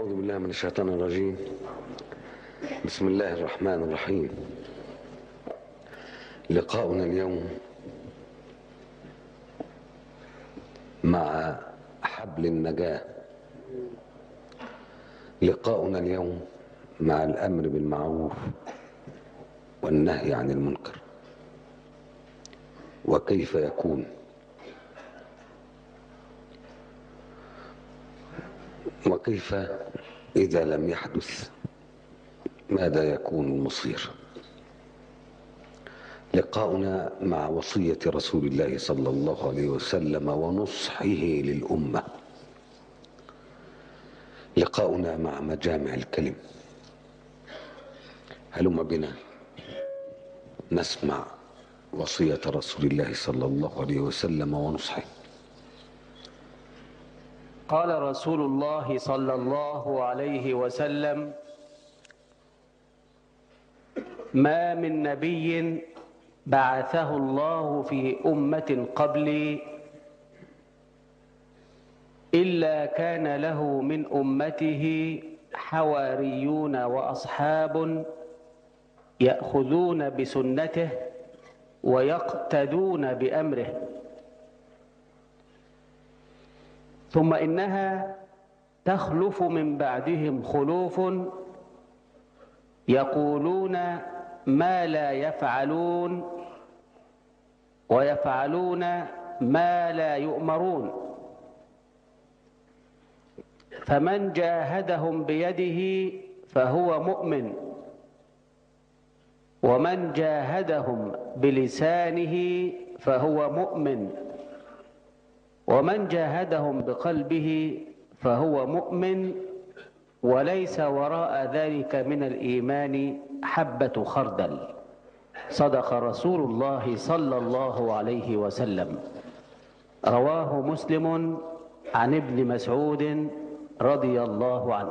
أعوذ بالله من الشيطان الرجيم بسم الله الرحمن الرحيم لقاؤنا اليوم مع حبل النجاة لقاؤنا اليوم مع الأمر بالمعروف والنهي عن المنكر وكيف يكون وكيف إذا لم يحدث ماذا يكون المصير لقاؤنا مع وصية رسول الله صلى الله عليه وسلم ونصحه للأمة لقاؤنا مع مجامع الكلم هلم بنا نسمع وصية رسول الله صلى الله عليه وسلم ونصحه قال رسول الله صلى الله عليه وسلم ما من نبي بعثه الله في امه قبلي الا كان له من امته حواريون واصحاب ياخذون بسنته ويقتدون بامره ثم انها تخلف من بعدهم خلوف يقولون ما لا يفعلون ويفعلون ما لا يؤمرون فمن جاهدهم بيده فهو مؤمن ومن جاهدهم بلسانه فهو مؤمن ومن جاهدهم بقلبه فهو مؤمن وليس وراء ذلك من الايمان حبه خردل صدق رسول الله صلى الله عليه وسلم رواه مسلم عن ابن مسعود رضي الله عنه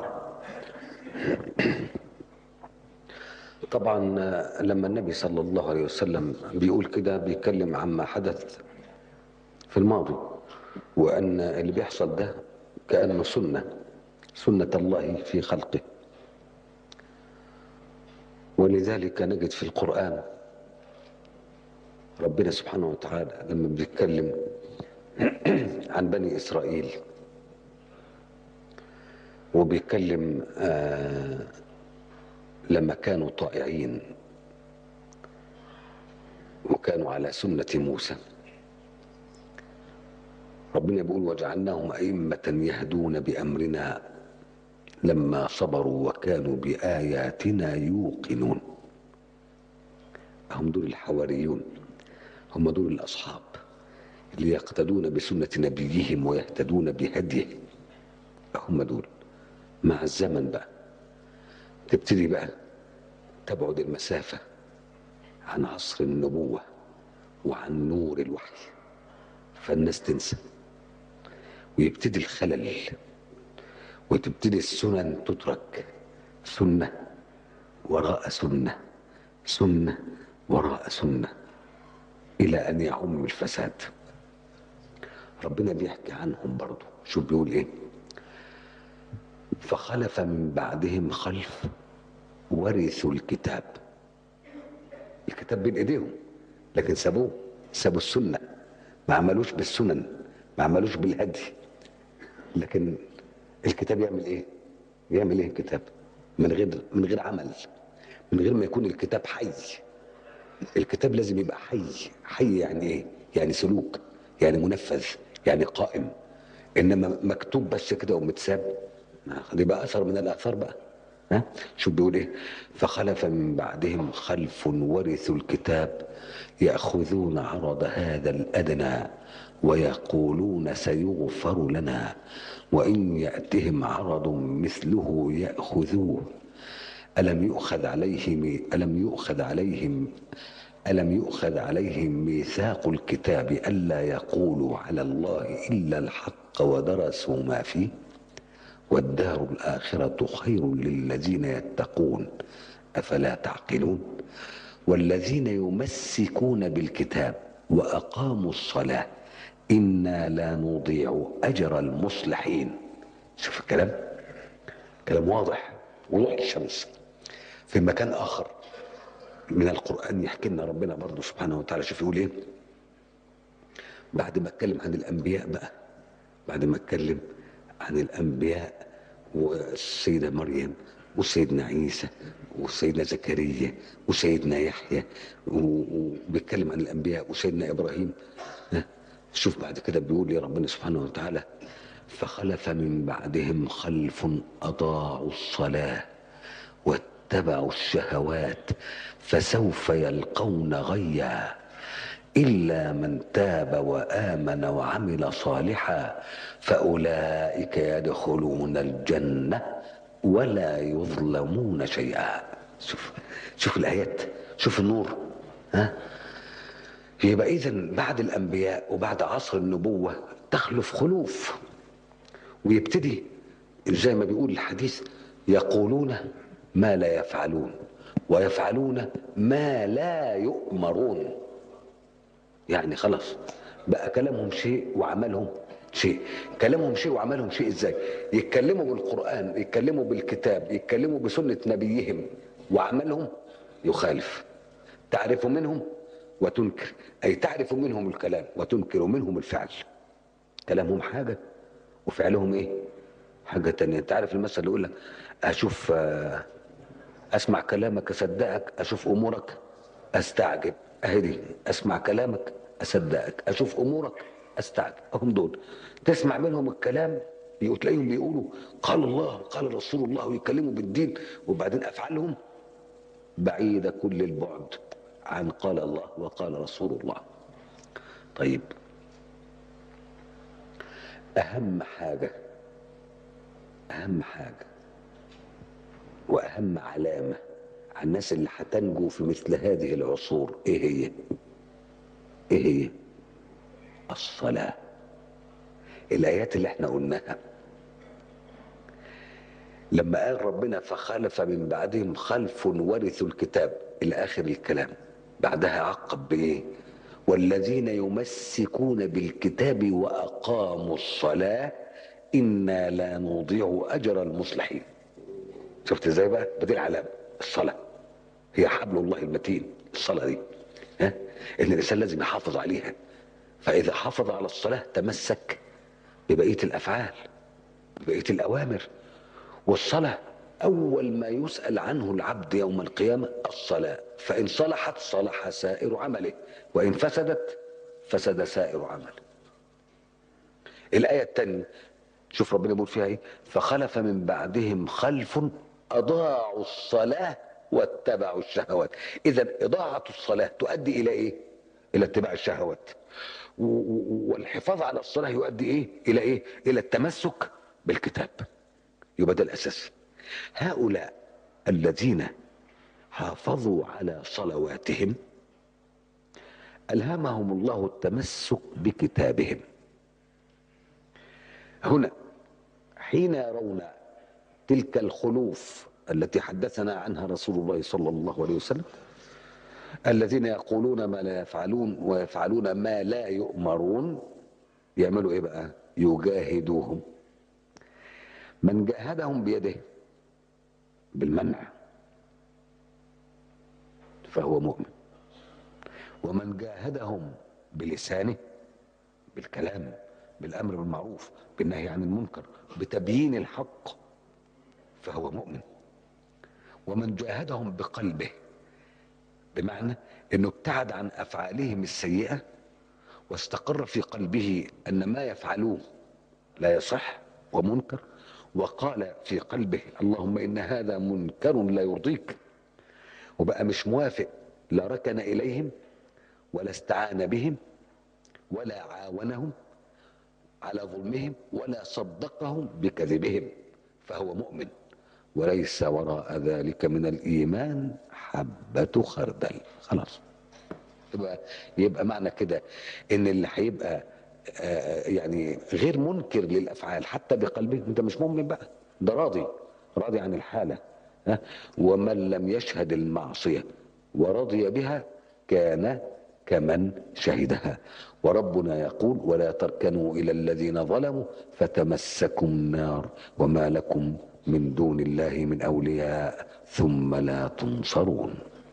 طبعا لما النبي صلى الله عليه وسلم بيقول كده بيتكلم عما حدث في الماضي وأن اللي بيحصل ده كأنه سنة سنة الله في خلقه ولذلك نجد في القرآن ربنا سبحانه وتعالى لما بيتكلم عن بني إسرائيل وبيتكلم آه لما كانوا طائعين وكانوا على سنة موسى ربنا بيقول وجعلناهم أئمة يهدون بأمرنا لما صبروا وكانوا بآياتنا يوقنون هم دول الحواريون هم دول الأصحاب اللي يقتدون بسنة نبيهم ويهتدون بهديه هم دول مع الزمن بقى تبتدي بقى تبعد المسافة عن عصر النبوة وعن نور الوحي فالناس تنسى ويبتدي الخلل وتبتدي السنن تترك سنة وراء سنة سنة وراء سنة إلى أن يعم الفساد ربنا بيحكي عنهم برضو شوف بيقول إيه فخلف من بعدهم خلف ورثوا الكتاب الكتاب بين ايديهم لكن سابوه سابوا السنه ما عملوش بالسنن ما عملوش بالهدي لكن الكتاب يعمل ايه يعمل ايه الكتاب من غير من غير عمل من غير ما يكون الكتاب حي الكتاب لازم يبقى حي حي يعني ايه يعني سلوك يعني منفذ يعني قائم انما مكتوب بس كده ومتساب دي بقى اثر من الاثار بقى ها شوف بيقول ايه فخلف من بعدهم خلف ورثوا الكتاب ياخذون عرض هذا الادنى ويقولون سيغفر لنا وان ياتهم عرض مثله ياخذوه الم يؤخذ عليهم الم يؤخذ عليهم ألم يؤخذ عليهم ميثاق الكتاب ألا يقولوا على الله إلا الحق ودرسوا ما فيه والدار الآخرة خير للذين يتقون أفلا تعقلون والذين يمسكون بالكتاب وأقاموا الصلاة إنا لا نضيع أجر المصلحين شوف الكلام كلام واضح وضوح الشمس في مكان اخر من القران يحكي لنا ربنا برضه سبحانه وتعالى شوف يقول ايه بعد ما اتكلم عن الانبياء بقى بعد ما اتكلم عن الانبياء والسيده مريم وسيدنا عيسى وسيدنا زكريا وسيدنا يحيى و- وبيتكلم عن الانبياء وسيدنا ابراهيم ها؟ شوف بعد كده بيقول يا ربنا سبحانه وتعالى فخلف من بعدهم خلف اضاعوا الصلاه واتبعوا الشهوات فسوف يلقون غيا الا من تاب وامن وعمل صالحا فاولئك يدخلون الجنه ولا يظلمون شيئا شوف شوف الايات شوف النور ها يبقى اذا بعد الانبياء وبعد عصر النبوه تخلف خلوف ويبتدي زي ما بيقول الحديث يقولون ما لا يفعلون ويفعلون ما لا يؤمرون يعني خلاص بقى كلامهم شيء وعملهم شيء كلامهم شيء وعملهم شيء ازاي يتكلموا بالقرآن يتكلموا بالكتاب يتكلموا بسنة نبيهم وعملهم يخالف تعرف منهم وتنكر أي تعرف منهم الكلام وتنكر منهم الفعل كلامهم حاجة وفعلهم ايه حاجة تانية انت عارف المثل اللي يقول لك اشوف آه، اسمع كلامك اصدقك اشوف امورك استعجب اهي دي اسمع كلامك اصدقك اشوف امورك استعجب اهم دول تسمع منهم الكلام يقول- تلاقيهم بيقولوا قال الله قال رسول الله ويتكلموا بالدين وبعدين افعالهم بعيده كل البعد عن قال الله وقال رسول الله طيب اهم حاجه اهم حاجه واهم علامه على الناس اللي هتنجو في مثل هذه العصور ايه هي ايه هي الصلاه الايات اللي احنا قلناها لما قال ربنا فخلف من بعدهم خلف ورثوا الكتاب الى اخر الكلام بعدها عقب بايه والذين يمسكون بالكتاب واقاموا الصلاه انا لا نضيع اجر المصلحين شفت ازاي بقى بدي العلامه الصلاه هي حبل الله المتين الصلاه دي ها ان الانسان لازم يحافظ عليها فاذا حافظ على الصلاه تمسك ببقيه الافعال ببقيه الاوامر والصلاه اول ما يسال عنه العبد يوم القيامه الصلاه فان صلحت صلح سائر عمله وان فسدت فسد سائر عمله الايه الثانيه شوف ربنا بيقول فيها ايه فخلف من بعدهم خلف اضاعوا الصلاه واتبعوا الشهوات اذا اضاعه الصلاه تؤدي الى ايه الى اتباع الشهوات و- و- والحفاظ على الصلاه يؤدي ايه الى ايه الى التمسك بالكتاب يبقى ده الاساس هؤلاء الذين حافظوا على صلواتهم الهمهم الله التمسك بكتابهم هنا حين يرون تلك الخلوف التي حدثنا عنها رسول الله صلى الله عليه وسلم الذين يقولون ما لا يفعلون ويفعلون ما لا يؤمرون يعملوا ايه بقى يجاهدوهم من جاهدهم بيده بالمنع فهو مؤمن ومن جاهدهم بلسانه بالكلام بالامر بالمعروف بالنهي عن المنكر بتبيين الحق فهو مؤمن ومن جاهدهم بقلبه بمعنى انه ابتعد عن افعالهم السيئه واستقر في قلبه ان ما يفعلوه لا يصح ومنكر وقال في قلبه اللهم ان هذا منكر لا يرضيك وبقى مش موافق لا ركن اليهم ولا استعان بهم ولا عاونهم على ظلمهم ولا صدقهم بكذبهم فهو مؤمن وليس وراء ذلك من الايمان حبه خردل خلاص يبقى يبقى معنى كده ان اللي هيبقى آه، يعني غير منكر للافعال حتى بقلبه انت مش مؤمن بقى ده راضي راضي عن الحاله ها ومن لم يشهد المعصيه ورضي بها كان كمن شهدها وربنا يقول ولا تركنوا الى الذين ظلموا فتمسكم النار وما لكم من دون الله من أولياء ثم لا تنصرون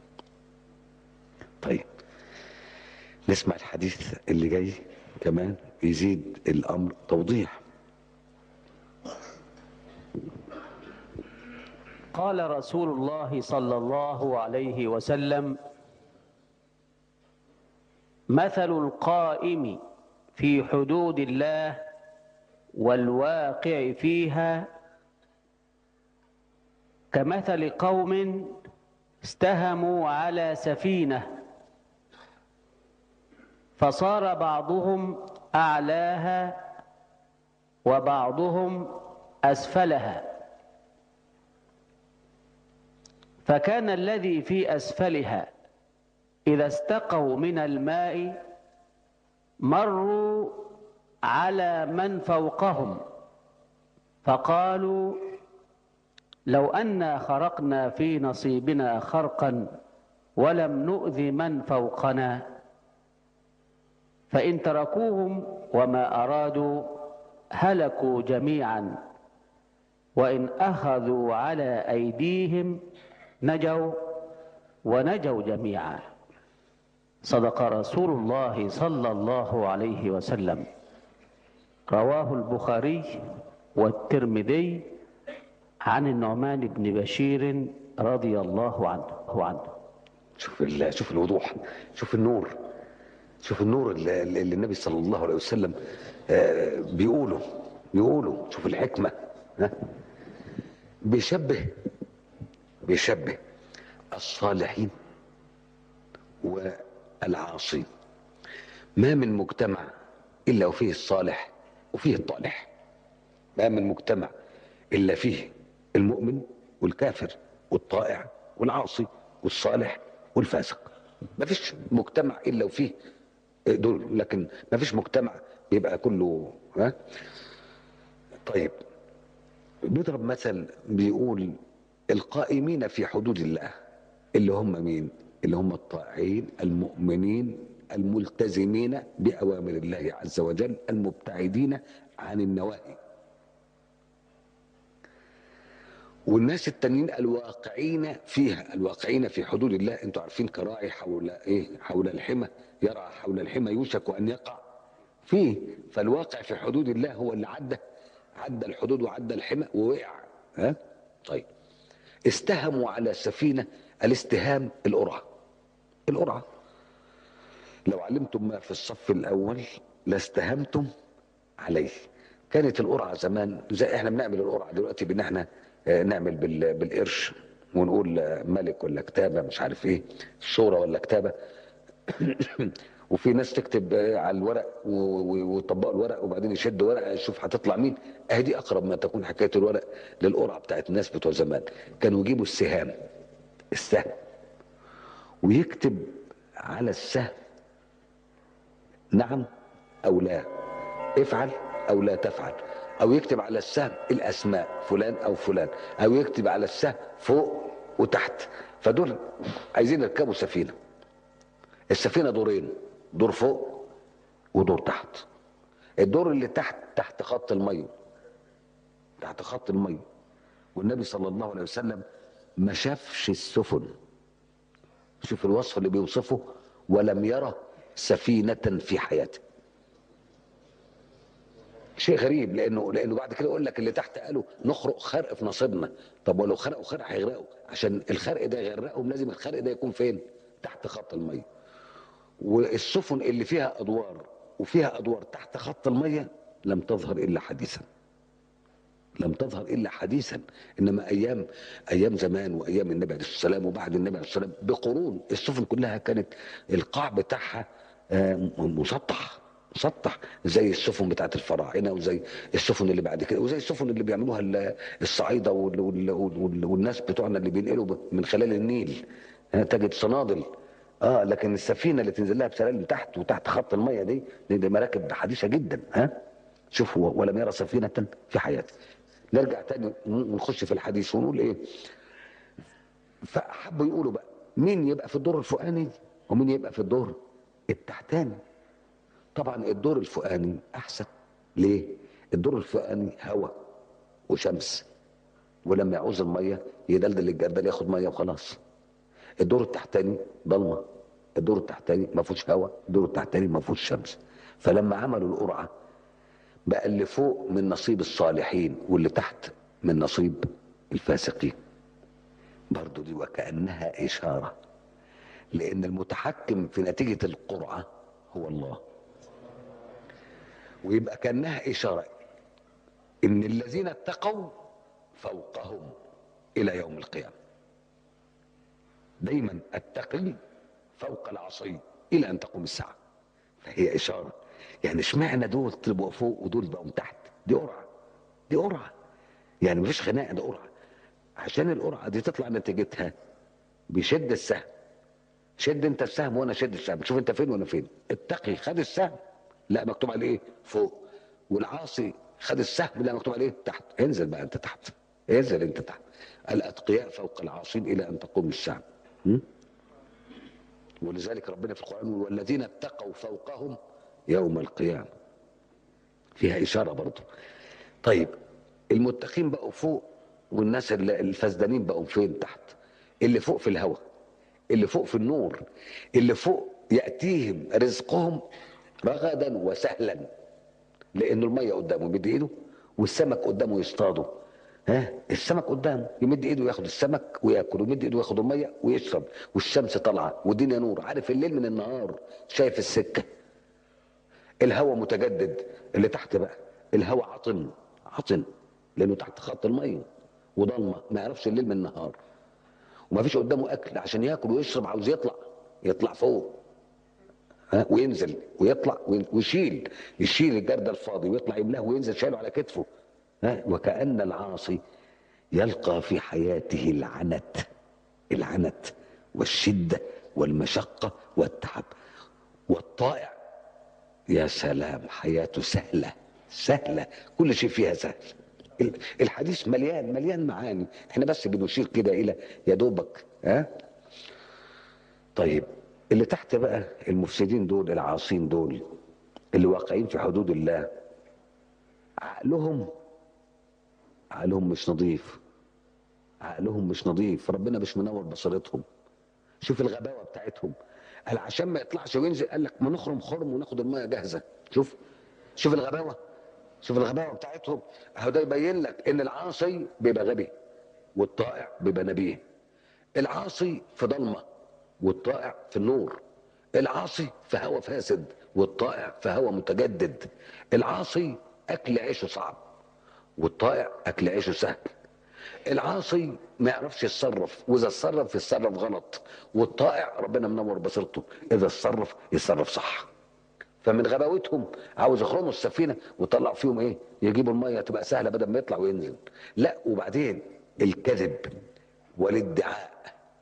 طيب نسمع الحديث اللي جاي كمان يزيد الأمر توضيح قال رسول الله صلى الله عليه وسلم مثل القائم في حدود الله والواقع فيها كمثل قوم استهموا على سفينه فصار بعضهم اعلاها وبعضهم اسفلها فكان الذي في اسفلها اذا استقوا من الماء مروا على من فوقهم فقالوا لو انا خرقنا في نصيبنا خرقا ولم نؤذ من فوقنا فان تركوهم وما ارادوا هلكوا جميعا وان اخذوا على ايديهم نجوا ونجوا جميعا صدق رسول الله صلى الله عليه وسلم رواه البخاري والترمذي عن النعمان بن بشير رضي الله عنه عنه شوف ال- شوف الوضوح شوف النور شوف النور اللي, اللي النبي صلى الله عليه وسلم آه، بيقوله بيقوله شوف الحكمة ها بيشبه بيشبه الصالحين والعاصين ما من مجتمع إلا وفيه الصالح وفيه الطالح ما من مجتمع إلا فيه المؤمن والكافر والطائع والعاصي والصالح والفاسق ما فيش مجتمع إلا وفيه دول لكن ما فيش مجتمع بيبقى كله ها طيب بيضرب مثل بيقول القائمين في حدود الله اللي هم مين اللي هم الطائعين المؤمنين الملتزمين بأوامر الله عز وجل المبتعدين عن النواهي والناس التانيين الواقعين فيها الواقعين في حدود الله انتوا عارفين كراعي حول ايه حول الحمى يرعى حول الحمى يوشك ان يقع فيه فالواقع في حدود الله هو اللي عدى عدى الحدود وعدى الحمى ووقع ها طيب استهموا على سفينه الاستهام القرعه القرعه لو علمتم ما في الصف الاول لاستهمتم عليه كانت القرعه زمان زي احنا بنعمل القرعه دلوقتي بان احنا آه، نعمل بال- بالقرش ونقول آه، ملك ولا كتابه مش عارف ايه صوره ولا كتابه وفي ناس تكتب آه، على الورق و- و- ويطبقوا الورق وبعدين يشدوا ورقه يشوف هتطلع مين اهي دي اقرب ما تكون حكايه الورق للقرعه بتاعت الناس بتوع زمان كانوا يجيبوا السهام السهم ويكتب على السهم نعم او لا افعل او لا تفعل او يكتب على السهم الاسماء فلان او فلان او يكتب على السهم فوق وتحت فدول عايزين يركبوا سفينه السفينه دورين دور فوق ودور تحت الدور اللي تحت تحت خط الميه تحت خط الميه والنبي صلى الله عليه وسلم ما شافش السفن شوف الوصف اللي بيوصفه ولم يرى سفينة في حياته شيء غريب لانه لانه بعد كده يقول لك اللي تحت قالوا نخرق خرق في نصيبنا طب ولو خرقوا خرق هيغرقوا عشان الخرق ده يغرقهم لازم الخرق ده يكون فين تحت خط الميه والسفن اللي فيها ادوار وفيها ادوار تحت خط الميه لم تظهر الا حديثا لم تظهر الا حديثا انما ايام ايام زمان وايام النبي عليه الصلاه والسلام وبعد النبي عليه الصلاه والسلام بقرون السفن كلها كانت القاع بتاعها آه، مسطح مسطح زي السفن بتاعت الفراعنه وزي السفن اللي بعد كده وزي السفن اللي بيعملوها ال- الصعايده وال- وال- وال- والناس بتوعنا اللي بينقلوا ب- من خلال النيل آه، تجد صنادل اه لكن السفينه اللي تنزل لها بسلالم تحت وتحت خط الميه دي دي, دي مراكب حديثه جدا ها شوفوا ولم يرى سفينه في حياته نرجع تاني ونخش في الحديث ونقول ايه فحبوا يقولوا بقى مين يبقى في الدور الفوقاني ومين يبقى في الدور التحتاني طبعا الدور الفوقاني احسن ليه الدور الفوقاني هواء وشمس ولما يعوز الميه يدلدل الجردل ياخد ميه وخلاص الدور التحتاني ضلمه الدور التحتاني ما فيهوش هواء الدور التحتاني ما فيهوش شمس فلما عملوا القرعه بقى اللي فوق من نصيب الصالحين واللي تحت من نصيب الفاسقين برضو دي وكأنها إشارة لأن المتحكم في نتيجة القرعة هو الله ويبقى كأنها إشارة إن الذين اتقوا فوقهم إلى يوم القيامة دايما التقي فوق العصي إلى أن تقوم الساعة فهي إشارة يعني اشمعنى دول طلبوا فوق ودول بقوا تحت دي قرعة دي قرعة يعني مفيش خناقة ده قرعة عشان القرعة دي تطلع نتيجتها بيشد السهم شد انت السهم وانا شد السهم شوف انت فين وانا فين التقي خد السهم لا مكتوب عليه ايه فوق والعاصي خد السهم لا مكتوب عليه تحت انزل بقى انت تحت انزل انت تحت الاتقياء فوق العاصين الى ان تقوم الساعه م? ولذلك ربنا في القران يقول والذين اتقوا فوقهم يوم القيامه فيها اشاره برضه طيب المتقين بقوا فوق والناس اللي- الفسدانين بقوا فين تحت اللي فوق في الهواء اللي فوق في النور اللي فوق ياتيهم رزقهم رغدا وسهلا لانه الميه قدامه يمد ايده والسمك قدامه يصطاده ها السمك قدامه يمد ايده ياخد السمك وياكل ويمد ايده ياخد الميه ويشرب والشمس طالعه والدنيا نور عارف الليل من النهار شايف السكه الهواء متجدد اللي تحت بقى الهواء عطن عطن لانه تحت خط الميه وضلمه ما يعرفش الليل من النهار وما فيش قدامه اكل عشان ياكل ويشرب عاوز يطلع يطلع فوق ها وينزل ويطلع وين- ويشيل يشيل الجرد الفاضي ويطلع يملاه وينزل شايله على كتفه ها وكأن العاصي يلقى في حياته العنت العنت والشدة والمشقة والتعب والطائع يا سلام حياته سهلة سهلة كل شيء فيها سهل ال- الحديث مليان مليان معاني احنا بس بنشير كده الى يا دوبك ها طيب اللي تحت بقى المفسدين دول العاصين دول اللي واقعين في حدود الله عقلهم عقلهم مش نظيف عقلهم مش نظيف ربنا مش منور بصيرتهم شوف الغباوه بتاعتهم قال عشان ما يطلعش وينزل قال لك ما نخرم خرم وناخد الميه جاهزه شوف شوف الغباوه شوف الغباوه بتاعتهم اهو ده يبين لك ان العاصي بيبقى غبي والطائع بيبقى نبيه العاصي في ضلمه والطائع في النور العاصي في هوى فاسد والطائع في هوى متجدد العاصي اكل عيشه صعب والطائع اكل عيشه سهل العاصي ما يعرفش يتصرف واذا اتصرف يتصرف غلط والطائع ربنا منور بصيرته اذا اتصرف يتصرف صح فمن غباوتهم عاوز يخرموا السفينه ويطلعوا فيهم ايه يجيبوا الميه تبقى سهله بدل ما يطلع وينزل لا وبعدين الكذب والادعاء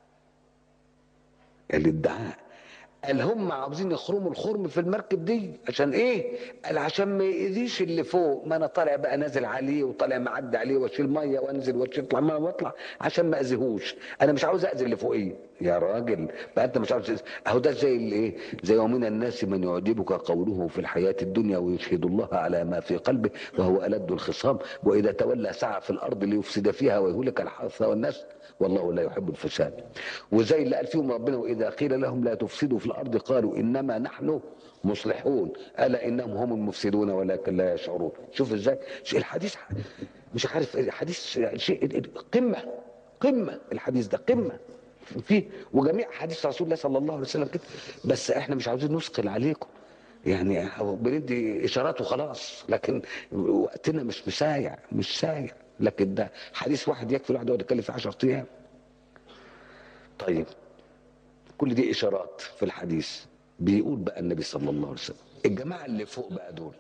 الادعاء قال هم عاوزين يخرموا الخرم في المركب دي عشان ايه قال عشان ما يأذيش اللي فوق ما انا طالع بقى نازل عليه وطالع معدي عليه واشيل ميه وانزل واشيل اطلع ميه واطلع عشان ما اذيهوش انا مش عاوز اذي اللي فوقيه يا راجل بقى انت مش عاوز تأذي. اهو ده زي الايه زي ومن الناس من يعجبك قوله في الحياه الدنيا ويشهد الله على ما في قلبه وهو الد الخصام واذا تولى سعى في الارض ليفسد فيها ويهلك الحرث والناس والله لا يحب الفساد وزي اللي قال فيهم ربنا واذا قيل لهم لا تفسدوا في الارض قالوا انما نحن مصلحون الا انهم هم المفسدون ولكن لا يشعرون شوف ازاي شيء الحديث مش عارف الحديث شيء قمه قمه الحديث ده قمه فيه وجميع حديث رسول الله صلى الله عليه وسلم كده بس احنا مش عاوزين نثقل عليكم يعني بندي اشارات وخلاص لكن وقتنا مش مسايع مش سايع لكن ده حديث واحد يكفي الواحد يقعد يتكلم فيه 10 ايام طيب كل دي اشارات في الحديث بيقول بقى النبي صلى الله عليه وسلم الجماعه اللي فوق بقى دول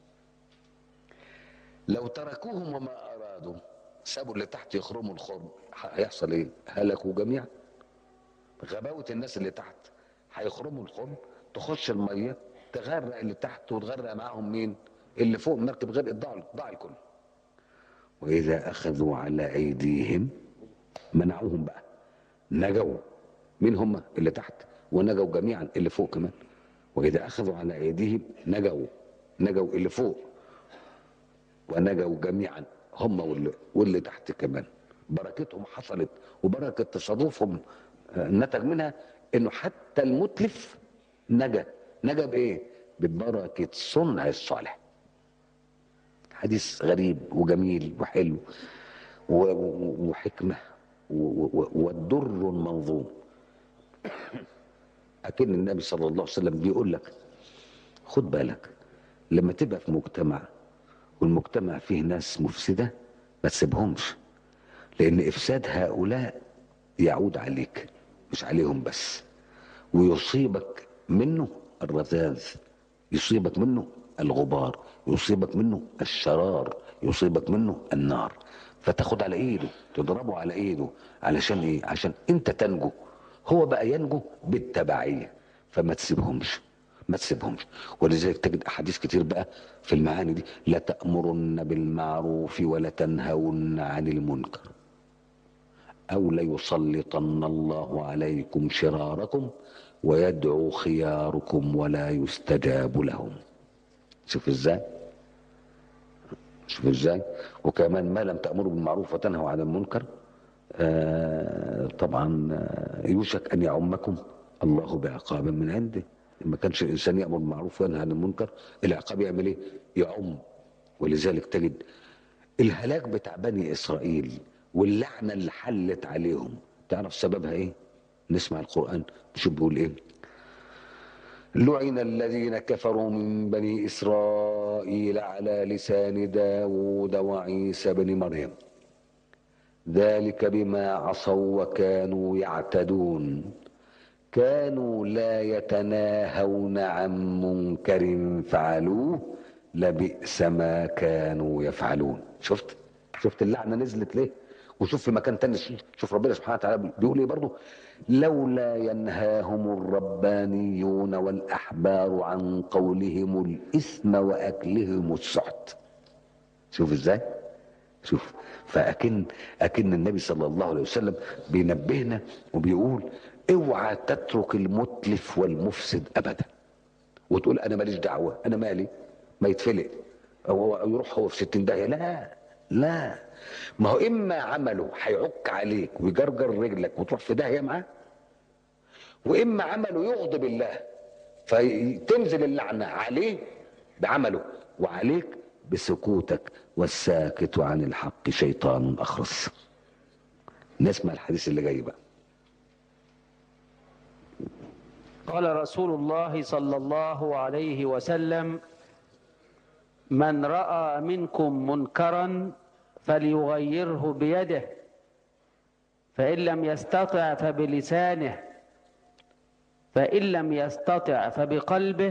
لو تركوهم وما ارادوا سابوا اللي تحت يخرموا الخرم هيحصل ايه هلكوا جميعا غباوه الناس اللي تحت هيخرموا الخرم تخش الميه تغرق اللي تحت وتغرق معاهم مين اللي فوق المركب غرقت ضاع ضاع الكل واذا اخذوا على ايديهم منعوهم بقى نجوا مين هم اللي تحت ونجوا جميعا اللي فوق كمان واذا اخذوا على ايديهم نجوا نجوا اللي فوق ونجوا جميعا هم واللي, واللي تحت كمان بركتهم حصلت وبركه تصادفهم آه، نتج منها انه حتى المتلف نجا نجا بايه ببركه صنع الصالح حديث غريب وجميل وحلو و- و- وحكمه و- و- والدر منظوم اكن النبي صلى الله عليه وسلم بيقول لك خد بالك لما تبقى في مجتمع والمجتمع فيه ناس مفسده ما تسيبهمش لان افساد هؤلاء يعود عليك مش عليهم بس ويصيبك منه الرذاذ يصيبك منه الغبار يصيبك منه الشرار يصيبك منه النار فتاخد على ايده تضربه على ايده علشان ايه عشان انت تنجو هو بقى ينجو بالتبعيه فما تسيبهمش ما تسيبهمش ولذلك تجد احاديث كتير بقى في المعاني دي لا تامرن بالمعروف ولا تنهون عن المنكر أو ليسلطن الله عليكم شراركم ويدعو خياركم ولا يستجاب لهم شوف ازاي شوف ازاي وكمان ما لم تأمروا بالمعروف وتنهوا عن المنكر آه طبعا آه، يوشك أن يعمكم الله بعقاب من عنده ما كانش الإنسان يأمر بالمعروف وينهى عن المنكر العقاب يعمل إيه؟ يعم ولذلك تجد الهلاك بتاع بني اسرائيل واللعنه اللي حلت عليهم تعرف سببها ايه نسمع القران شوف بيقول ايه لعن الذين كفروا من بني اسرائيل على لسان داود وعيسى بن مريم ذلك بما عصوا وكانوا يعتدون كانوا لا يتناهون عن منكر فعلوه لبئس ما كانوا يفعلون شفت شفت اللعنه نزلت ليه وشوف في مكان تاني شوف ربنا سبحانه وتعالى بيقول ايه برضه لولا ينهاهم الربانيون والاحبار عن قولهم الاثم واكلهم السحت شوف ازاي شوف فاكن اكن النبي صلى الله عليه وسلم بينبهنا وبيقول اوعى تترك المتلف والمفسد ابدا وتقول انا ماليش دعوه انا مالي ما يتفلق او أو يروح هو في 60 داهيه لا لا ما هو اما عمله هيعك عليك ويجرجر رجلك وتروح في داهيه معاه واما عمله يغضب الله فتنزل اللعنه عليه بعمله وعليك بسكوتك والساكت عن الحق شيطان اخرس نسمع الحديث اللي جاي بقى قال رسول الله صلى الله عليه وسلم من راى منكم منكرا فليغيره بيده فان لم يستطع فبلسانه فان لم يستطع فبقلبه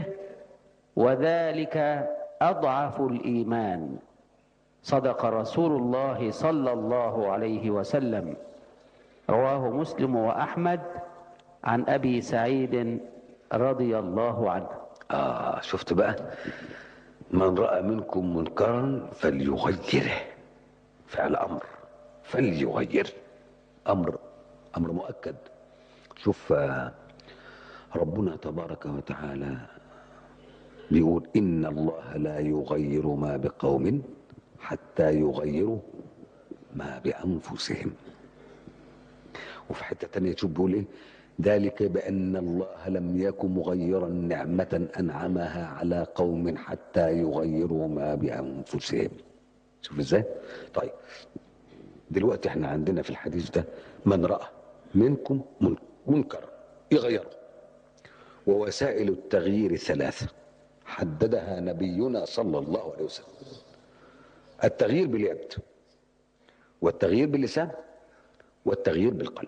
وذلك اضعف الايمان صدق رسول الله صلى الله عليه وسلم رواه مسلم واحمد عن ابي سعيد رضي الله عنه آه شفت بقى من رأى منكم منكرا فليغيره فعل أمر فليغير أمر أمر مؤكد شوف آه، ربنا تبارك وتعالى بيقول إن الله لا يغير ما بقوم حتى يغيروا ما بأنفسهم وفي حتة تانية تشوف بيقول ايه ذلك بأن الله لم يكن مغيرا نعمة أنعمها على قوم حتى يغيروا ما بأنفسهم شوف ازاي طيب دلوقتي احنا عندنا في الحديث ده من رأى منكم من- منكر يغيره ووسائل التغيير ثلاثة حددها نبينا صلى الله عليه وسلم التغيير باليد والتغيير باللسان والتغيير بالقلب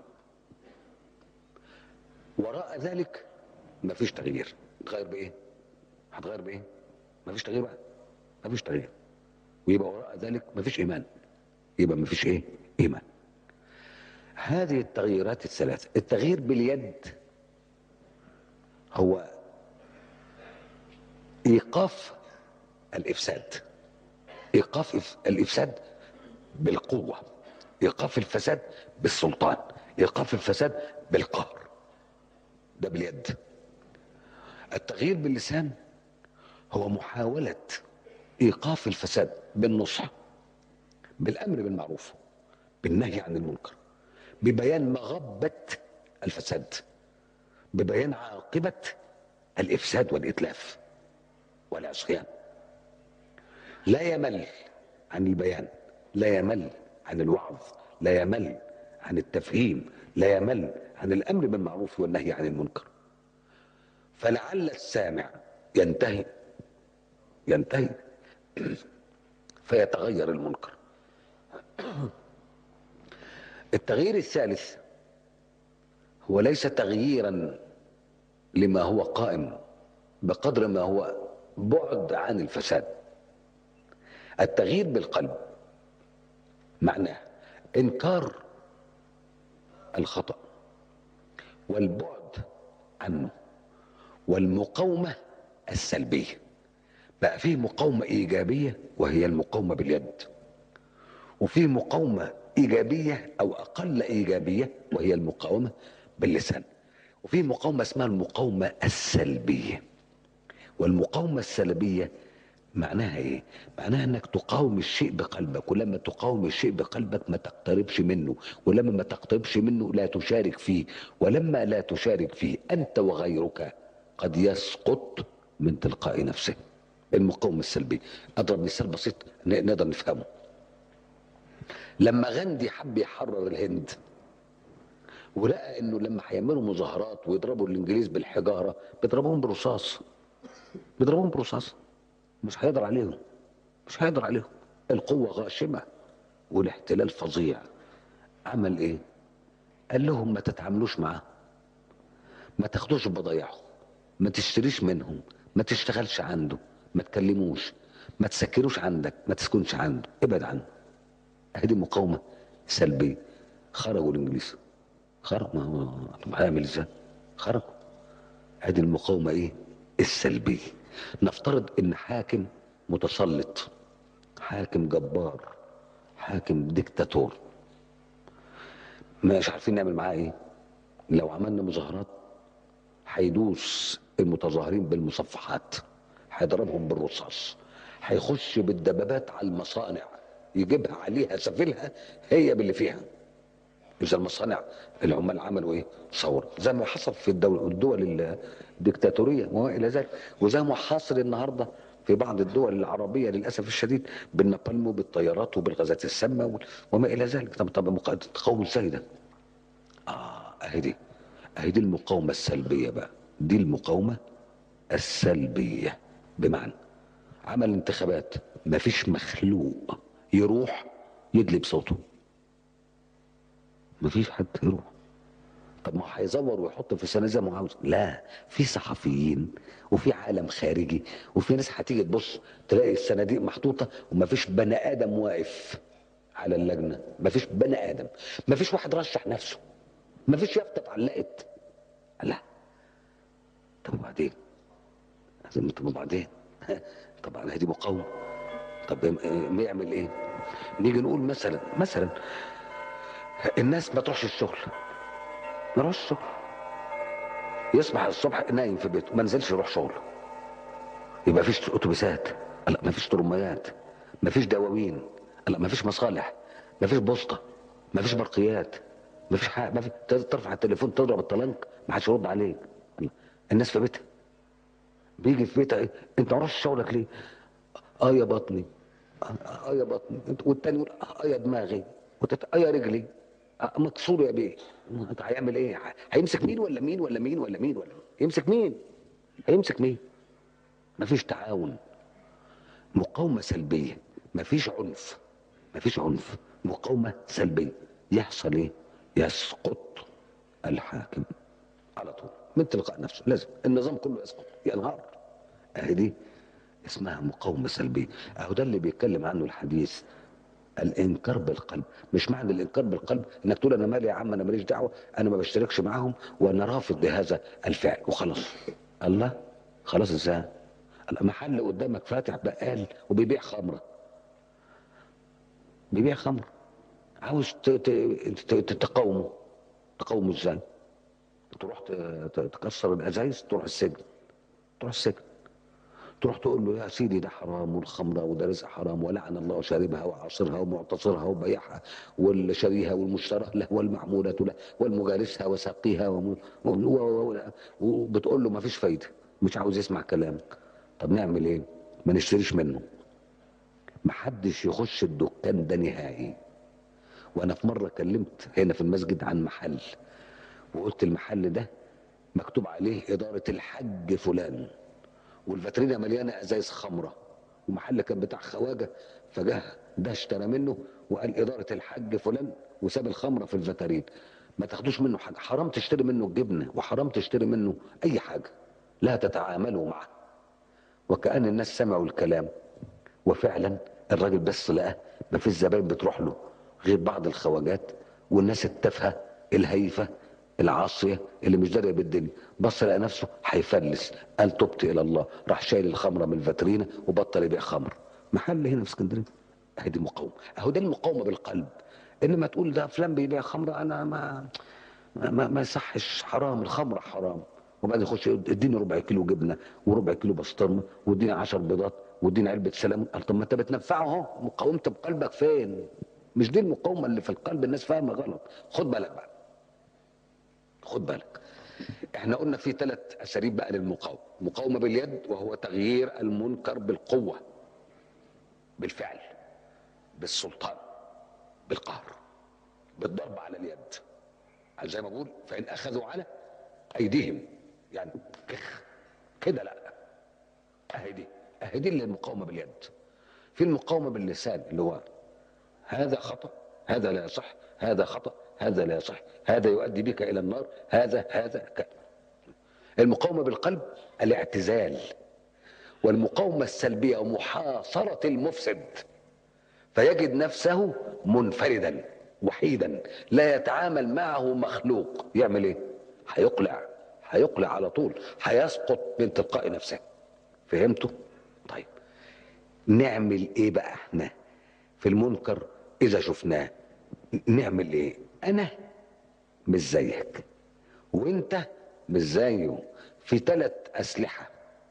وراء ذلك مفيش تغيير تغير بايه هتغير بايه مفيش تغيير بقى مفيش تغيير ويبقى وراء ذلك مفيش ايمان يبقى مفيش ايه ايمان هذه التغييرات الثلاثه التغيير باليد هو ايقاف الافساد ايقاف إف- الافساد بالقوه ايقاف الفساد بالسلطان ايقاف الفساد بالقهر ده باليد التغيير باللسان هو محاولة إيقاف الفساد بالنصح بالأمر بالمعروف بالنهي عن المنكر ببيان مغبة الفساد ببيان عاقبة الإفساد والإتلاف والعصيان لا يمل عن البيان لا يمل عن الوعظ لا يمل عن التفهيم لا يمل عن الأمر بالمعروف والنهي عن المنكر فلعل السامع ينتهي ينتهي فيتغير المنكر التغيير الثالث هو ليس تغييرا لما هو قائم بقدر ما هو بعد عن الفساد التغيير بالقلب معناه انكار الخطا والبعد عنه والمقاومه السلبيه بقى فيه مقاومه ايجابيه وهي المقاومه باليد وفيه مقاومه ايجابيه او اقل ايجابيه وهي المقاومه باللسان وفي مقاومه اسمها المقاومه السلبيه والمقاومه السلبيه معناها ايه معناها انك تقاوم الشيء بقلبك ولما تقاوم الشيء بقلبك ما تقتربش منه ولما ما تقتربش منه لا تشارك فيه ولما لا تشارك فيه انت وغيرك قد يسقط من تلقاء نفسه المقاومه السلبيه اضرب مثال بسيط ن- نقدر نفهمه لما غاندي حب يحرر الهند ولقى انه لما هيعملوا مظاهرات ويضربوا الانجليز بالحجاره بيضربوهم برصاص بيضربوهم برصاص مش هيقدر عليهم مش هيقدر عليهم القوة غاشمة والاحتلال فظيع عمل ايه قال لهم ما تتعاملوش معاه ما تاخدوش بضايعهم ما تشتريش منهم ما تشتغلش عنده ما تكلموش ما تسكروش عندك ما تسكنش عنده ابعد عنه هذه مقاومة سلبية خرجوا الانجليز خرج ما هو طب هيعمل ازاي خرجوا هذه المقاومة ايه السلبية نفترض ان حاكم متسلط حاكم جبار حاكم ديكتاتور مش عارفين نعمل معاه ايه لو عملنا مظاهرات هيدوس المتظاهرين بالمصفحات هيضربهم بالرصاص هيخش بالدبابات على المصانع يجيبها عليها سفلها هي باللي فيها إذا المصانع العمال عملوا إيه؟ ثورة زي ما حصل في الدول, الدول الديكتاتورية وما إلى ذلك وزي ما حاصل النهاردة في بعض الدول العربية للأسف الشديد بالنابالم وبالطيارات وبالغازات السامة وال- وما إلى ذلك طب طب مقا- تقاوم إزاي ده؟ آه أهي دي أهي دي المقاومة السلبية بقى دي المقاومة السلبية بمعنى عمل انتخابات مفيش مخلوق يروح يدلي بصوته مفيش حد يروح طب ما هو هيزور ويحط في سنه زي ما هو عاوز لا في صحفيين وفي عالم خارجي وفي ناس هتيجي تبص تلاقي الصناديق محطوطه ومفيش بني ادم واقف على اللجنه مفيش بني ادم مفيش واحد رشح نفسه مفيش يافطه اتعلقت لا طب وبعدين لازم طب وبعدين طبعا هذه مقاومه طب ما يعمل ايه نيجي نقول مثلا مثلا الناس ما تروحش الشغل ما يروحش الشغل يصبح الصبح نايم في بيته ما نزلش يروح شغل يبقى فيش اتوبيسات لا ما فيش ترميات ما فيش دواوين لا ما فيش مصالح ما فيش بوسطه ما فيش برقيات ما فيش حاجه ما في ترفع التليفون تضرب الطلنك ما حدش يرد عليك لا. الناس في بيتها بيجي في بيتها إيه؟ انت ما رحتش شغلك ليه؟ اه يا بطني اه آه يا بطني والتاني يقول اه يا دماغي وتت... اه يا رجلي آه مكسور يا بيه انت هيعمل ايه؟ هيمسك مين ولا مين ولا مين ولا مين ولا مين؟ يمسك مين؟ هيمسك مين؟ مفيش تعاون مقاومة سلبية مفيش عنف مفيش عنف مقاومة سلبية يحصل ايه؟ يسقط الحاكم على طول من تلقاء نفسه لازم النظام كله يسقط ينهار اهي دي اسمها مقاومة سلبية اهو ده اللي بيتكلم عنه الحديث الانكار بالقلب مش معنى الانكار بالقلب انك تقول انا مالي يا عم انا ماليش دعوه انا ما بشتركش معاهم وانا رافض لهذا الفعل وخلاص الله خلاص ازاي محل قدامك فاتح بقال وبيبيع خمره بيبيع خمر عاوز ت- ت- ت- تقاومه تقاومه ازاي تروح ت- ت- تكسر الازايز تروح السجن تروح السجن تروح تقول له يا سيدي ده حرام والخمره وده رزق حرام ولعن الله شاربها وعاصرها ومعتصرها وبيعها والشريها والمشترى له والمعمولة له والمجالسها وساقيها وم- و- و- و- وبتقول له ما فيش فايده مش عاوز يسمع كلامك طب نعمل ايه؟ ما نشتريش منه محدش يخش الدكان ده نهائي وانا في مره كلمت هنا في المسجد عن محل وقلت المحل ده مكتوب عليه اداره الحج فلان والفاترينا مليانه ازايز خمره ومحل كان بتاع خواجه فجاه ده اشترى منه وقال اداره الحج فلان وساب الخمره في الفاترين ما تاخدوش منه حاجه حرام تشتري منه الجبنه وحرام تشتري منه اي حاجه لا تتعاملوا معه وكأن الناس سمعوا الكلام وفعلا الراجل بس لقى ما فيش زباين بتروح له غير بعض الخواجات والناس التافهه الهيفه العاصيه اللي مش داريه بالدنيا بص لقى نفسه هيفلس قال تبت الى الله راح شايل الخمره من الفاترينه وبطل يبيع خمر محل هنا في اسكندريه اهي دي مقاومه اهو ده المقاومه بالقلب انما تقول ده فلان بيبيع خمره انا ما ما, ما يصحش حرام الخمره حرام وبعدين يخش يقول اديني ربع كيلو جبنه وربع كيلو بسطرمه واديني 10 بيضات واديني علبه سلام قال طب ما انت بتنفعه اهو مقاومه بقلبك فين؟ مش دي المقاومه اللي في القلب الناس فاهمه غلط خد بالك بقى خد بالك احنا قلنا في ثلاث اساليب بقى للمقاومه مقاومه باليد وهو تغيير المنكر بالقوه بالفعل بالسلطان بالقهر بالضرب على اليد زي ما بقول فان اخذوا على ايديهم يعني كخ كده لا اهي دي اهي دي اللي المقاومه باليد في المقاومه باللسان اللي هو هذا خطا هذا لا يصح هذا خطا هذا لا يصح هذا يؤدي بك الى النار هذا هذا ك... المقاومه بالقلب الاعتزال والمقاومه السلبيه ومحاصره المفسد فيجد نفسه منفردا وحيدا لا يتعامل معه مخلوق يعمل ايه هيقلع هيقلع على طول هيسقط من تلقاء نفسه فهمتوا طيب نعمل ايه بقى احنا في المنكر اذا شفناه نعمل ايه انا مش زيك وانت مش زيه في ثلاث اسلحه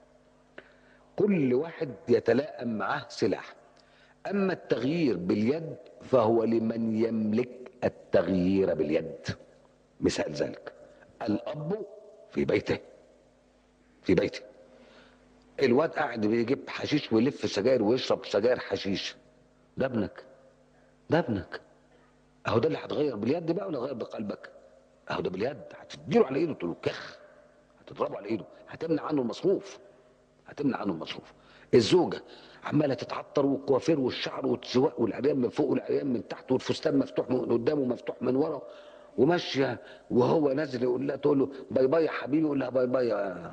كل واحد يتلائم معاه سلاح اما التغيير باليد فهو لمن يملك التغيير باليد مثال ذلك الاب في بيته في بيته الواد قاعد بيجيب حشيش ويلف سجاير ويشرب سجاير حشيش ده ابنك ده ابنك اهو ده اللي هتغير باليد بقى ولا غير بقلبك اهو ده باليد هتديله على ايده تقول له كخ هتضربه على ايده هتمنع عنه المصروف هتمنع عنه المصروف الزوجه عماله تتعطر والكوافير والشعر والسواق والعريان من فوق والعريان من تحت والفستان مفتوح من قدامه ومفتوح من ورا وماشيه وهو نازل يقول لها تقول له باي باي يا حبيبي يقول لها باي باي يا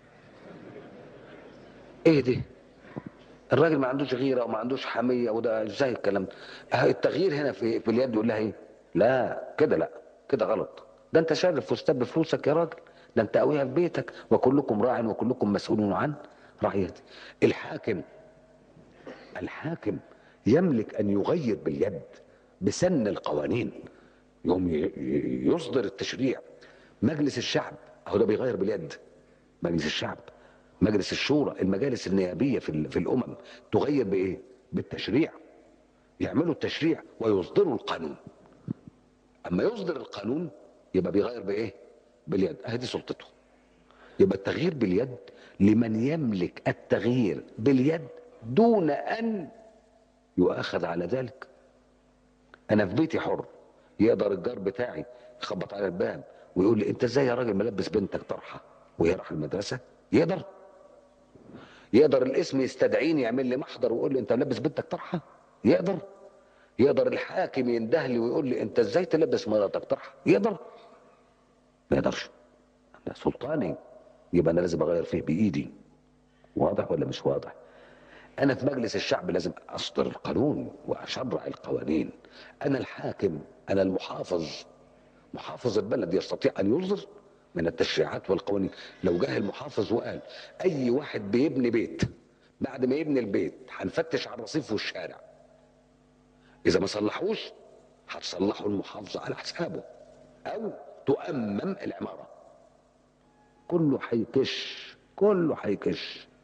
ايه دي الراجل ما عندوش غيره وما عندوش حميه وده ازاي الكلام ده أه التغيير هنا في في اليد يقول لها ايه لا كده لا كده غلط ده انت شاري الفستان بفلوسك يا راجل ده انت قويها في بيتك وكلكم راع وكلكم مسؤول عن رعيته الحاكم الحاكم يملك ان يغير باليد بسن القوانين يوم ي- ي- يصدر التشريع مجلس الشعب اهو ده بيغير باليد مجلس الشعب مجلس الشورى المجالس النيابيه في ال- في الامم تغير بايه بالتشريع يعملوا التشريع ويصدروا القانون اما يصدر القانون يبقى بيغير بايه باليد اهي دي سلطته يبقى التغيير باليد لمن يملك التغيير باليد دون ان يؤاخذ على ذلك انا في بيتي حر يقدر الجار بتاعي يخبط على الباب ويقول لي انت ازاي يا راجل ملبس بنتك طرحه وهي رايحه المدرسه يقدر يقدر الاسم يستدعيني يعمل لي محضر ويقول لي انت ملبس بنتك طرحه يقدر يقدر الحاكم ينده لي ويقول لي انت ازاي تلبس مراتك طرحه يقدر ما يقدرش ده سلطاني يبقى انا لازم اغير فيه بايدي واضح ولا مش واضح انا في مجلس الشعب لازم اصدر القانون واشرع القوانين انا الحاكم انا المحافظ محافظ البلد يستطيع ان يصدر من التشريعات والقوانين لو جه المحافظ وقال اي واحد بيبني بيت بعد ما يبني البيت هنفتش على الرصيف والشارع اذا ما صلحوش هتصلحوا المحافظه على حسابه او تؤمم العماره كله هيكش كله هيكش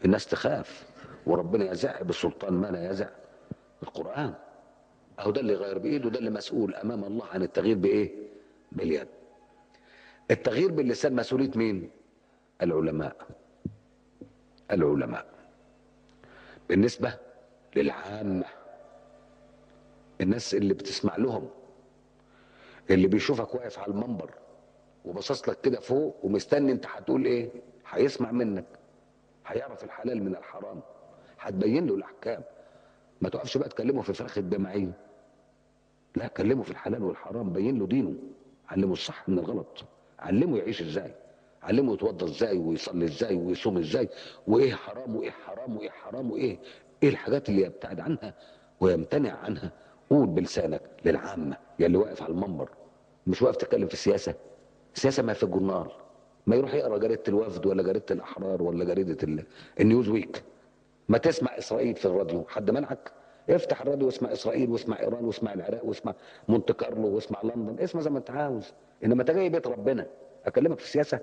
الناس تخاف وربنا يزع بالسلطان ما لا يزع القرآن أهو ده اللي غير بإيده ده اللي مسؤول أمام الله عن التغيير بإيه؟ باليد التغيير باللسان مسؤولية مين؟ العلماء العلماء بالنسبة للعامة الناس اللي بتسمع لهم اللي بيشوفك واقف على المنبر وباصص لك كده فوق ومستني انت هتقول ايه هيسمع منك هيعرف الحلال من الحرام هتبين له الاحكام ما تقفش بقى تكلمه في فراخ الجماعيه لا كلمه في الحلال والحرام بين له دينه علمه الصح من الغلط علمه يعيش ازاي علمه يتوضى ازاي ويصلي ازاي ويصوم ازاي وايه حرام وايه حرام وايه حرام وايه ايه الحاجات اللي يبتعد عنها ويمتنع عنها قول بلسانك للعامه يا اللي واقف على المنبر مش واقف تتكلم في السياسه السياسه ما في الجورنال ما يروح يقرا جريده الوفد ولا جريده الاحرار ولا جريده ال- النيوز ويك ما تسمع اسرائيل في الراديو حد منعك افتح الراديو واسمع اسرائيل واسمع ايران واسمع العراق واسمع مونte كارلو واسمع لندن اسمع زي ما انت عاوز انما انت جاي بيت ربنا اكلمك في السياسه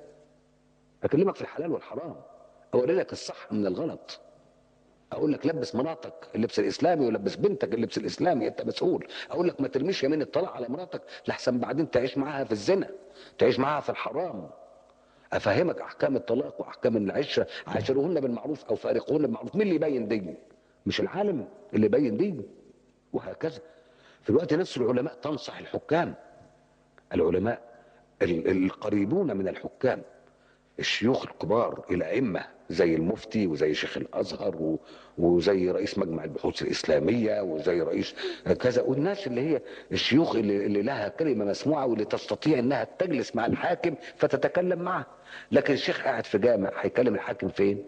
اكلمك في الحلال والحرام اوري لك الصح من الغلط اقول لك لبس مراتك اللبس الاسلامي ولبس بنتك اللبس الاسلامي انت مسؤول اقول لك ما ترميش يمين الطلاق على مراتك لحسن بعدين تعيش معاها في الزنا تعيش معاها في الحرام افهمك احكام الطلاق واحكام العشره عاشروهن بالمعروف او فارقوهن بالمعروف مين اللي يبين دي مش العالم اللي يبين دي وهكذا في الوقت نفسه العلماء تنصح الحكام العلماء ال- القريبون من الحكام الشيوخ الكبار الأئمة زي المفتي وزي شيخ الأزهر و- وزي رئيس مجمع البحوث الإسلامية وزي رئيس كذا والناس اللي هي الشيوخ اللي, اللي لها كلمة مسموعة واللي تستطيع أنها تجلس مع الحاكم فتتكلم معه لكن الشيخ قاعد في جامع هيكلم الحاكم فين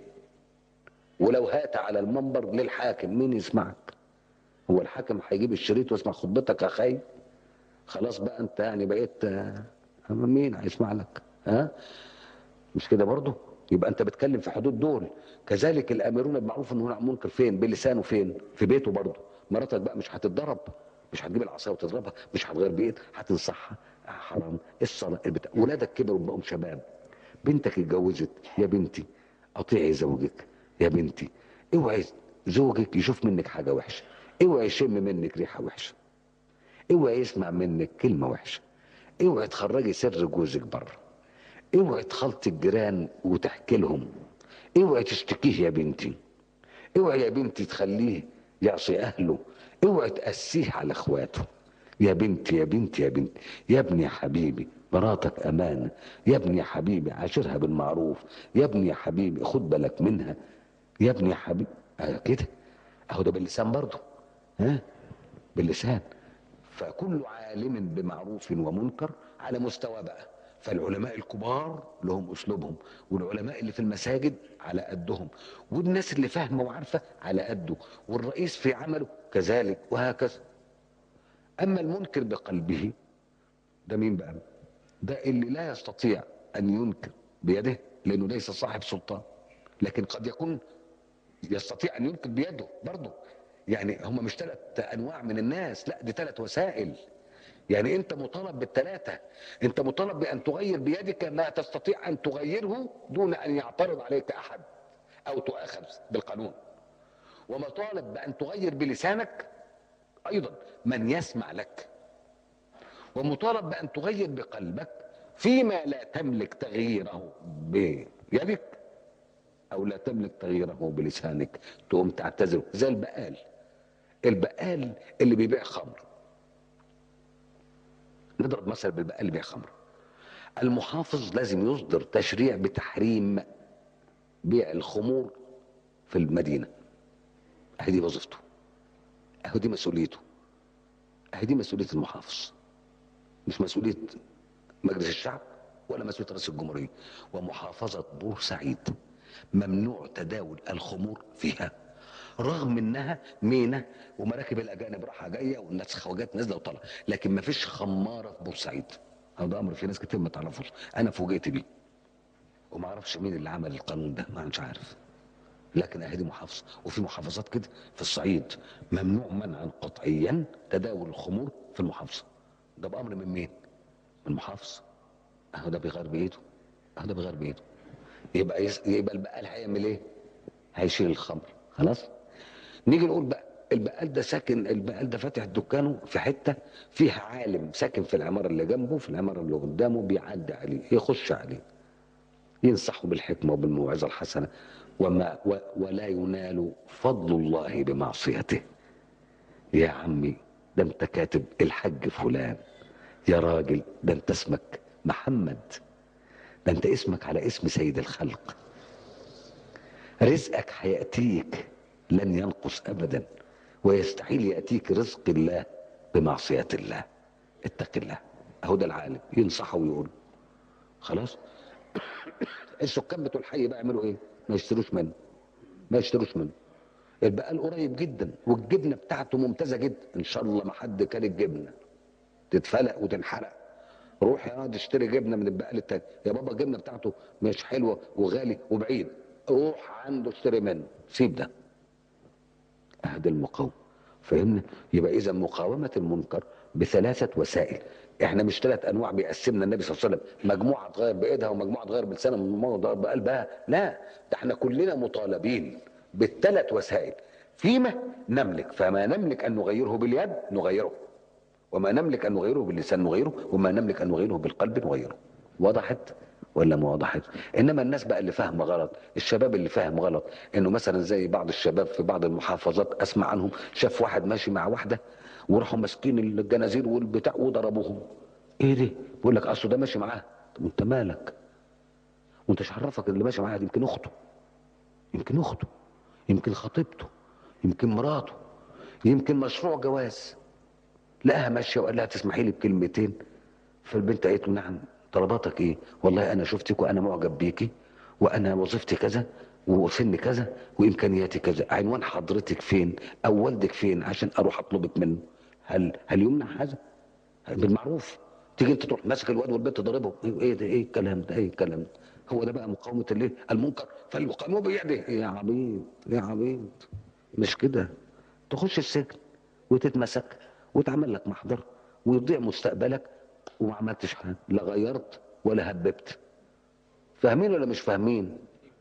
ولو هات على المنبر للحاكم مين يسمعك هو الحاكم هيجيب الشريط ويسمع خطبتك يا خي خلاص بقى انت يعني بقيت آه، مين هيسمع لك ها مش كده برضه يبقى انت بتكلم في حدود دول كذلك الامرون بالمعروف والنهون عن المنكر فين بلسانه فين في بيته برضه مراتك بقى مش هتتضرب مش هتجيب العصايه وتضربها مش هتغير بيت هتنصحها آه، حرام الصلاه البتاع ولادك كبروا بقوا شباب بنتك اتجوزت يا بنتي اطيعي زوجك يا بنتي اوعي زوجك يشوف منك حاجه وحشه اوعي يشم منك ريحه وحشه اوعي يسمع منك كلمه وحشه اوعي تخرجي سر جوزك بره اوعي تخلطي الجيران وتحكي لهم اوعي تشتكيه يا بنتي اوعي يا بنتي تخليه يعصي اهله اوعي تأسيه على اخواته يا بنتي يا بنتي يا بنتي يا ابني يا حبيبي مراتك امانه يا ابني يا حبيبي عاشرها بالمعروف يا ابني يا حبيبي خد بالك منها يا ابني يا حبيبي آه كده اهو ده باللسان برضه ها باللسان فكل عالم بمعروف ومنكر على مستوى بقى فالعلماء الكبار لهم اسلوبهم والعلماء اللي في المساجد على قدهم والناس اللي فاهمه وعارفه على قده والرئيس في عمله كذلك وهكذا اما المنكر بقلبه ده مين بقى ده اللي لا يستطيع ان ينكر بيده لانه ليس صاحب سلطان لكن قد يكون يستطيع ان ينكر بيده برضه يعني هم مش ثلاث انواع من الناس لا دي ثلاث وسائل يعني انت مطالب بالثلاثه انت مطالب بان تغير بيدك ما تستطيع ان تغيره دون ان يعترض عليك احد او تؤاخذ بالقانون ومطالب بان تغير بلسانك ايضا من يسمع لك ومطالب بان تغير بقلبك فيما لا تملك تغييره بيدك او لا تملك تغييره بلسانك تقوم تعتذر زي البقال البقال اللي بيبيع خمر نضرب مثل بالبقال اللي بيبيع خمر المحافظ لازم يصدر تشريع بتحريم بيع الخمور في المدينه اهي دي وظيفته اهي دي مسؤوليته اهي دي مسؤوليه المحافظ مش مسؤوليه مجلس الشعب ولا مسؤوليه رئيس الجمهوريه ومحافظه بورسعيد ممنوع تداول الخمور فيها رغم انها مينا ومراكب الاجانب رايحه جايه والناس خواجات نازله وطالعه لكن ما فيش خماره في بورسعيد هذا امر في ناس كتير ما تعرفوش انا فوجئت بيه وما اعرفش مين اللي عمل القانون ده ما مش عارف لكن اهي دي محافظه وفي محافظات كده في الصعيد ممنوع منعا قطعيا تداول الخمور في المحافظه ده بامر من مين؟ من المحافظ اهو ده بيغير بايده اهو ده بيغير بايده يبقى يس... يبقى البقال هيعمل ايه؟ هيشيل الخمر خلاص نيجي نقول بقى البقال ده ساكن البقال ده فاتح دكانه في حته فيها عالم ساكن في العماره اللي جنبه في العماره اللي قدامه بيعدي عليه يخش عليه ينصحه بالحكمه وبالموعظه الحسنه وما و ولا ينال فضل الله بمعصيته يا عمي ده انت كاتب الحج فلان يا راجل ده انت اسمك محمد ده انت اسمك على اسم سيد الخلق رزقك هياتيك لن ينقص ابدا ويستحيل ياتيك رزق الله بمعصيه الله اتق الله اهو ده العالم ينصحه ويقول خلاص السكان بتوع الحي بقى يعملوا ايه ما يشتروش منه ما يشتروش منه البقال قريب جدا والجبنه بتاعته ممتازه جدا ان شاء الله ما حد كان الجبنه تتفلق وتنحرق روح يا واد اشتري جبنه من البقال التاني يا بابا الجبنه بتاعته مش حلوه وغالي وبعيد روح عنده اشتري منه سيب ده اهدى المقاومه فهمنا يبقى اذا مقاومه المنكر بثلاثه وسائل احنا مش ثلاث انواع بيقسمنا النبي صلى الله عليه وسلم مجموعه تغير بايدها ومجموعه تغير بلسانها ومجموعه تغير بقلبها لا ده احنا كلنا مطالبين بالثلاث وسائل فيما نملك فما نملك ان نغيره باليد نغيره وما نملك ان نغيره باللسان نغيره وما نملك ان نغيره بالقلب نغيره وضحت ولا ما وضحت انما الناس بقى اللي فاهمه غلط الشباب اللي فاهم غلط انه مثلا زي بعض الشباب في بعض المحافظات اسمع عنهم شاف واحد ماشي مع واحده وراحوا ماسكين الجنازير والبتاع وضربوهم ايه ده بيقول لك اصله ده ماشي معاه طب انت مالك وانت مش عرفك اللي ماشي معاه دي يمكن اخته يمكن اخته يمكن خطيبته يمكن مراته يمكن مشروع جواز لقاها ماشيه وقال لها تسمحي لي بكلمتين فالبنت قالت له نعم طلباتك ايه والله انا شفتك وانا معجب بيكي وانا وظيفتي كذا وسني كذا وامكانياتي كذا عنوان حضرتك فين او والدك فين عشان اروح اطلبك منه هل هل يمنع هذا بالمعروف تيجي انت تروح ماسك الواد والبنت تضربه ايه ده ايه الكلام ده ايه الكلام ده هو ده بقى مقاومه الايه المنكر فالمقاومه بيده يا عبيط يا عبيط مش كده تخش السجن وتتمسك وتعمل لك محضر ويضيع مستقبلك وما عملتش حاجه لا غيرت ولا هببت فاهمين ولا مش فاهمين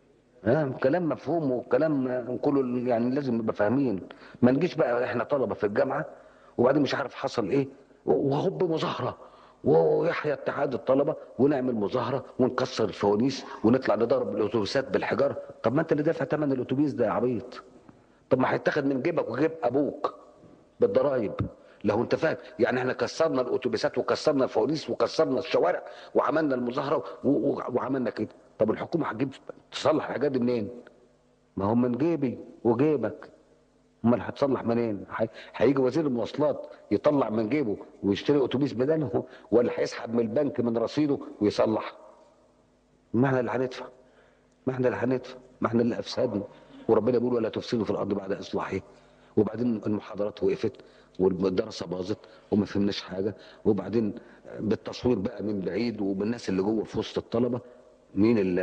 ها كلام مفهوم وكلام كله يعني لازم نبقى فاهمين ما نجيش بقى احنا طلبه في الجامعه وبعدين مش عارف حصل ايه وهوب مظاهره ويحيى اتحاد الطلبه ونعمل مظاهره ونكسر الفوانيس ونطلع نضرب الاتوبيسات بالحجاره طب ما انت اللي دافع ثمن الاتوبيس ده يا عبيط طب ما هيتاخد من جيبك وجيب ابوك بالضرايب لو انت فاهم يعني احنا كسرنا الاتوبيسات وكسرنا الفوانيس وكسرنا الشوارع وعملنا المظاهره و- و- وعملنا كده طب الحكومه هتجيب تصلح الحاجات دي منين؟ ما هو من جيبي وجيبك امال هتصلح منين؟ هي- هيجي وزير المواصلات يطلع من جيبه ويشتري اتوبيس بداله ولا هيسحب من البنك من رصيده ويصلح؟ ما احنا اللي هندفع ما احنا اللي هندفع ما احنا اللي افسدنا وربنا بيقول ولا تفسدوا في الارض بعد اصلاحها وبعدين المحاضرات وقفت والدراسه باظت وما فهمناش حاجه وبعدين بالتصوير بقى من بعيد وبالناس اللي جوه في وسط الطلبه مين اللي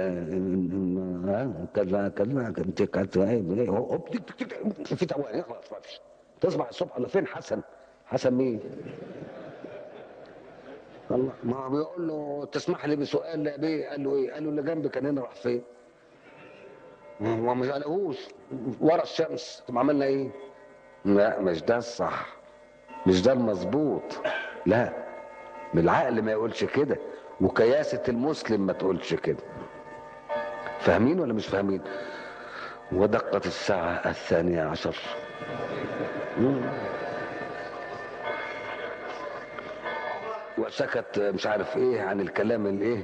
ها كذا كذا انت كذا ايه هوب تك- تك- تك- في تواني خلاص ما فيش تصبح الصبح ولا فين حسن حسن مين الله ما هو بيقول له تسمح لي بسؤال يا بيه قال له ايه قال له اللي جنبي كان هنا راح فين هو مش قالهوش ورا الشمس طب عملنا ايه لا مش ده الصح مش ده المظبوط لا بالعقل ما يقولش كده وكياسة المسلم ما تقولش كده فاهمين ولا مش فاهمين ودقت الساعة الثانية عشر مم. وسكت مش عارف ايه عن الكلام الايه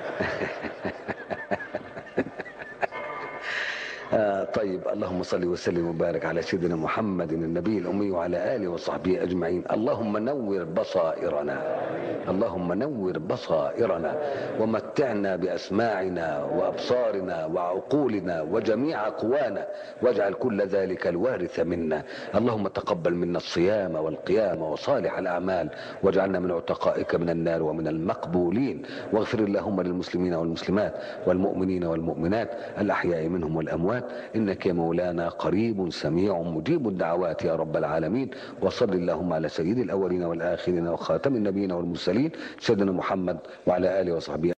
آه طيب اللهم صل وسلم وبارك على سيدنا محمد النبي الأمي وعلى آله وصحبه أجمعين اللهم نور بصائرنا اللهم نور بصائرنا ومتعنا بأسماعنا وأبصارنا وعقولنا وجميع قوانا واجعل كل ذلك الوارث منا اللهم تقبل منا الصيام والقيام وصالح الأعمال واجعلنا من عتقائك من النار ومن المقبولين واغفر اللهم للمسلمين والمسلمات والمؤمنين والمؤمنات الأحياء منهم والأموات إنك يا مولانا قريب سميع مجيب الدعوات يا رب العالمين وصل اللهم على سيد الأولين والآخرين وخاتم النبيين والمرسلين سيدنا محمد وعلى آله وصحبه